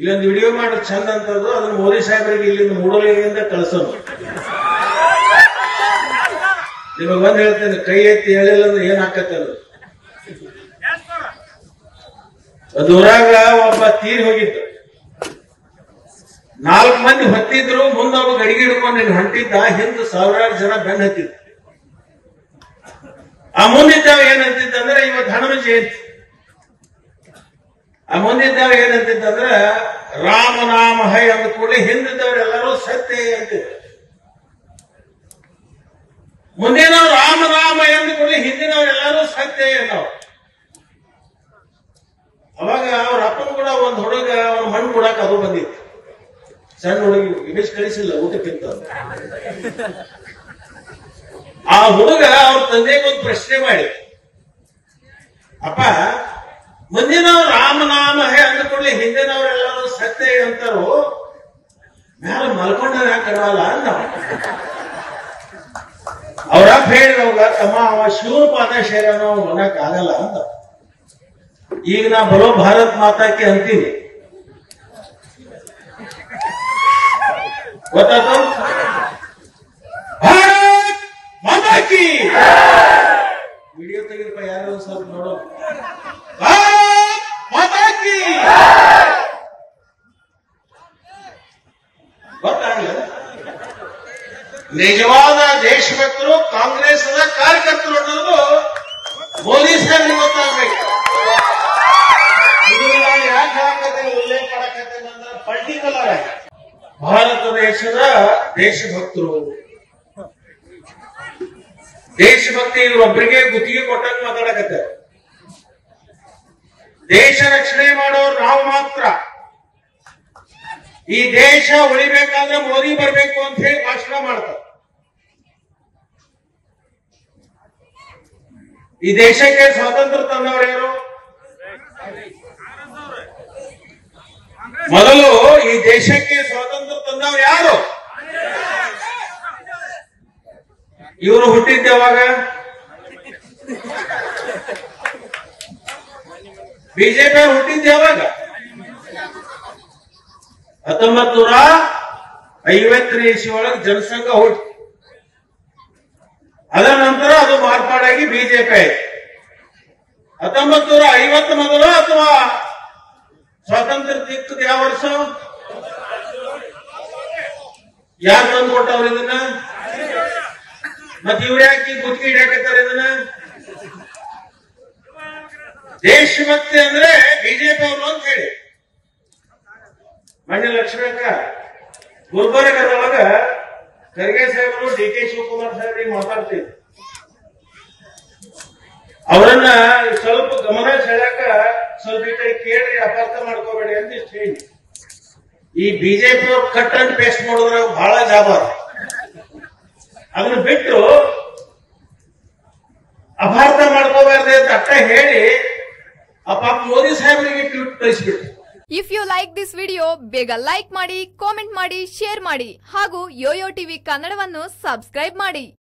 ಇಲ್ಲೊಂದು ವಿಡಿಯೋ ಮಾಡಿ ಚಂದ ಅಂತದ್ದು ಅದನ್ನ ಮೋದಿ ಸಾಹೇಬರಿಗೆ ಇಲ್ಲಿಂದ ಮೂಡಲಿಂದ ಕಳಿಸೋದು ನಿಮಗೆ ಬಂದು ಹೇಳ್ತೇನೆ ಕೈ ಎತ್ತಿ ಹೇಳಿಲ್ಲ ಅಂದ್ರೆ ಏನ್ ಆಕತ್ತೆ ಅದು ಒಂದು ಊರಾಗ ಒಬ್ಬ ತೀರ್ ಹೋಗಿದ್ದ ನಾಲ್ಕು ಮಂದಿ ಹೊತ್ತಿದ್ರು ಮುಂದೆ ಒಬ್ಬ ಗಡಿಗೆ ಹಿಡ್ಕೊಂಡು ನೀನು ಹೊಂಟಿದ್ದ ಹಿಂದೆ ಸಾವಿರಾರು ಜನ ಬೆನ್ನ ಹತ್ತಿದ್ರು ಆ ಮುಂದಿದ್ದಾವ ಏನಂತಿದ್ದ ಅಂದ್ರೆ ಇವತ್ತು ಹನುಮ ಜಯಂತಿ ಆ ಮುಂದಿದ್ದಾವ ಏನಂತಿದ್ದ ಅಂದ್ರೆ ರಾಮನಾಮ ಹೈ ಅಂದ ಕೂಡಲೇ ಹಿಂದಿದ್ದವರೆಲ್ಲರೂ ಸತ್ಯ ಅಂತಿದ್ರು ಮುಂದಿನವ್ರು ರಾಮ ರಾಮ ಎಂದ ಕೂಡಲೇ ಹಿಂದಿನವರೆಲ್ಲರೂ ಸತ್ಯ ನಾವು ಅವಾಗ ಅವ್ರ ಅಪ್ಪನ ಕೂಡ ಒಂದು ಹುಡುಗ ಅವ್ನ ಮಣ್ಣು ಕೊಡಾಕ ಅದು ಬಂದಿತ್ತು ಸಣ್ಣ ಹುಡುಗಿ ಇಮೇಜ್ ಕಳಿಸಿಲ್ಲ ಊಟಕ್ಕಿಂತ ಆ ಹುಡುಗ ಅವ್ರ ತಂದೆಗೆ ಒಂದು ಪ್ರಶ್ನೆ ಮಾಡಿ ಅಪ್ಪ ಮುಂದಿನವ್ರು ರಾಮನಾಮ ಹೇ ಅಂದ ಕೂಡಲೇ ಹಿಂದಿನವರೆಲ್ಲರೂ ಸತ್ಯ ಅಂತಾರು ಮ್ಯಾಲ ಮಲ್ಕೊಂಡ ಯಾಕೆ ಕಡವಲ್ಲ ಅಂದ ಅವ್ರ ಅಪ್ಪ ಹೇಳಿದವಾಗ ತಮ್ಮ ಅವ ಶಿವನ ಪಾದ ಶೇರನೋ ಅನ್ನಕ್ ಆಗಲ್ಲ ಅಂತ ಈಗ ನಾ ಬರೋ ಭಾರತ್ ಮಾತಾಕ್ಕೆ ಅಂತೀನಿ ಗೊತ್ತಾಯ್ತು ಭಾರತ್ ಮಾತಾಕಿ ವಿಡಿಯೋ ತೆಗೆದಪ್ಪ ಯಾರು ಒಂದ್ ಸ್ವಲ್ಪ ನೋಡೋ ಭಾರತ್ ಮಾತಾಕಿ ಗೊತ್ತಾಗಲ್ಲ ನಿಜವಾದ ದೇಶಭಕ್ತರು ಕಾಂಗ್ರೆಸ್ನ ಕಾರ್ಯಕರ್ತರು ಅನ್ನೋದು ಮೋದಿ ಸಾಹೇಬ್ರಿಗೆ ಗೊತ್ತಾಗ್ಬೇಕು ಇದು ನಾನು ಯಾಕೆ ಹಾಕತ್ತೆ ಉಲ್ಲೇಖ ಮಾಡಕತ್ತೆ ಅಂದ್ರೆ ಪರ್ಟಿಕ್ಯುಲರ್ ಆಗಿ ಭಾರತ ದೇಶದ ದೇಶಭಕ್ತರು ದೇಶಭಕ್ತಿ ಒಬ್ಬರಿಗೆ ಗುತ್ತಿಗೆ ಕೊಟ್ಟಂಗೆ ಮಾತಾಡಕತ್ತೆ ದೇಶ ರಕ್ಷಣೆ ಮಾಡೋರು ನಾವು ಮಾತ್ರ ಈ ದೇಶ ಉಳಿಬೇಕಾದ್ರೆ ಮೋದಿ ಬರಬೇಕು ಅಂತ ಹೇಳಿ ಭಾಷಣ ಮಾಡ್ತಾರೆ ಈ ದೇಶಕ್ಕೆ ಸ್ವಾತಂತ್ರ್ಯ ತಂದವರು ಯಾರು ಮೊದಲು ಈ ದೇಶಕ್ಕೆ ಸ್ವಾತಂತ್ರ್ಯ ತಂದವರು ಯಾರು ಇವರು ಹುಟ್ಟಿದ್ದ ಯಾವಾಗ ಬಿಜೆಪಿ ಅವರು ಹುಟ್ಟಿದ್ದ ಯಾವಾಗ ಹತ್ತೊಂಬತ್ ನೂರ ಐವತ್ತನೇ ಇಸ್ವಿ ಒಳಗೆ ಜನಸಂಘ ಹುಟ್ಟಿ ಅದರ ನಂತರ ಅದು ಮಾರ್ಪಾಡಾಗಿ ಬಿಜೆಪಿ ಆಯ್ತು ಹತ್ತೊಂಬತ್ ನೂರ ಐವತ್ತ ಮೊದಲು ಅಥವಾ ಸ್ವಾತಂತ್ರ್ಯ ಸಿಕ್ಕದ ಯಾವ ವರ್ಷ ಯಾರು ತಂದು ಕೊಟ್ಟವ್ರು ಇದನ್ನ ಮತ್ತೆ ಇವ್ರು ಯಾಕೆ ಗುತ್ತಿಗೆ ಹಿಡಿಯಾಕತ್ತಾರೆ ಇದನ್ನ ದೇಶಭಕ್ತಿ ಅಂದ್ರೆ ಬಿಜೆಪಿ ಅವರು ಅಂತ ಹೇಳಿ ಮಣ್ಣ ಲಕ್ಷ್ಮೀಕ ಗುಲ್ಬರ್ಗದೊಳಗ ಖರ್ಗೆ ಸಾಹೇಬರು ಡಿ ಕೆ ಶಿವಕುಮಾರ್ ಸಾಹೇಬ್ರಿಗೆ ಮಾತಾಡ್ತಿದ್ರು ಅವರನ್ನ ಸ್ವಲ್ಪ ಗಮನ ಸೆಳ್ಯಾಕ ಸ್ವಲ್ಪ ಈ ಕಡೆ ಕೇಳ್ರಿ ಅಪಾರ್ಥ ಮಾಡ್ಕೋಬೇಡಿ ಅಂತ ಇಷ್ಟು ಹೇಳಿ ಈ ಬಿಜೆಪಿ ಅವ್ರು ಕಟ್ ಅಂಡ್ ಪೇಸ್ಟ್ ಮಾಡಿದ್ರೆ ಬಹಳ ಜಾಬ ಅದನ್ನ ಬಿಟ್ಟು ಅಪಾರ್ಥ ಮಾಡ್ಕೋಬಾರ್ದು ಅಂತ ಅಟ್ಟ ಹೇಳಿ ಆ ಪಾಪ ಮೋದಿ ಸಾಹೇಬರಿಗೆ ಟ್ವೀಟ್ ಕಳಿಸ್ಬಿಟ್ರು if you like this video ಬೇಗ ಲೈಕ್ ಮಾಡಿ ಕಾಮೆಂಟ್ ಮಾಡಿ ಶೇರ್ ಮಾಡಿ ಹಾಗೂ ಯೋಯೋ ಟಿವಿ ಕನ್ನಡವನ್ನು ಸಬ್ಸ್ಕ್ರೈಬ್ ಮಾಡಿ